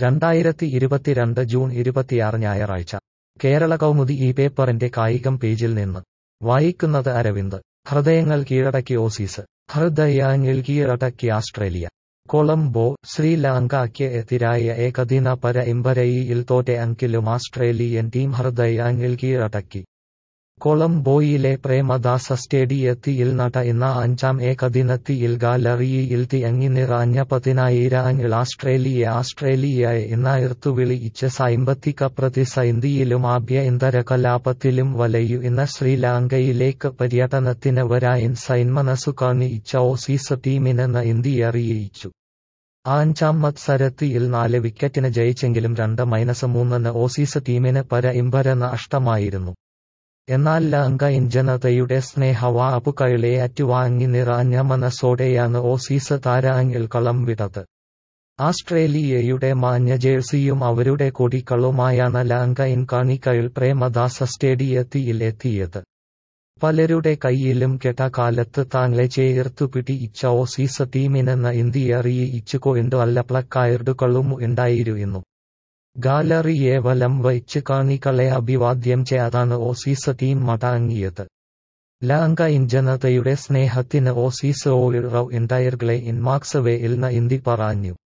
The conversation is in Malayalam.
രണ്ടായിരത്തി ഇരുപത്തിരണ്ട് ജൂൺ ഇരുപത്തിയാറ് ഞായറാഴ്ച കേരള കൗമുദി ഈ പേപ്പറിന്റെ കായികം പേജിൽ നിന്ന് വായിക്കുന്നത് അരവിന്ദ് ഹൃദയങ്ങൾ കീഴടക്കി ഓസീസ് ഹൃദയങ്ങൾ കീഴടക്കി ആസ്ട്രേലിയ കൊളംബോ ശ്രീലങ്കയ്ക്ക് എതിരായ ഏകദിന പരമ്പരയിൽ തോറ്റ എങ്കിലും ആസ്ട്രേലിയൻ ടീം ഹൃദയങ്ങൾ കീഴടക്കി കൊളംബോയിലെ പ്രേമദാസ സ്റ്റേഡിയത്തിൽ നടന്ന അഞ്ചാം ഏകദിനത്തിൽ ഗാലറിയിൽ തിയങ്ങി നിറഞ്ഞ പതിനായിരങ്ങൾ ആസ്ട്രേലിയ ആസ്ട്രേലിയ എന്ന വിളിച്ച് സാമ്പത്തിക പ്രതിസന്ധിയിലും ആഭ്യന്തര കലാപത്തിലും വലയുന്ന ശ്രീലങ്കയിലേക്ക് പര്യടനത്തിന് വരാൻ സൈൻമനസ്സു കാണിച്ച ഓസീസ് ടീമിനെന്ന് ഇന്ത്യ അറിയിച്ചു അഞ്ചാം മത്സരത്തിൽ നാല് വിക്കറ്റിന് ജയിച്ചെങ്കിലും രണ്ട് മൈനസ് മൂന്നിന് ഓസീസ് ടീമിന് പരമ്പര നഷ്ടമായിരുന്നു എന്നാൽ ലങ്കൻ ജനതയുടെ സ്നേഹവാപ്പുകളെ അറ്റുവാങ്ങി നിറഞ്ഞ മനസ്സോടെയാണ് ഓസീസ് താരങ്ങൾ കളം വിടത് ആസ്ട്രേലിയയുടെ മാഞ്ഞ ജേഴ്സിയും അവരുടെ കൊടികളുമായാണ് ലങ്കൻ കാണികൾ പ്രേമദാസ സ്റ്റേഡിയത്തിൽ എത്തിയത് പലരുടെ കയ്യിലും കെട്ടകാലത്ത് താങ്കളെ ചേർത്തു പിടിച്ച ഓസീസ് ടീമിനെന്ന് ഇന്ത്യ അറിയിച്ചുകൊണ്ട് വല്ല പ്ലക്കാർഡുകളും ഉണ്ടായിരുന്നു ഗാലറിയെ വലം വച്ച് കാണികളെ അഭിവാദ്യം ചെയ്താണ് ഓസീസ് ടീം മടങ്ങിയത് ലങ്കൻ ജനതയുടെ സ്നേഹത്തിന് ഓസീസ് ഓൾ റൗ എൻറ്റയർകളെ ഇൻ മാർക്സ് വേയിൽ ഇന്ത്യ പറഞ്ഞു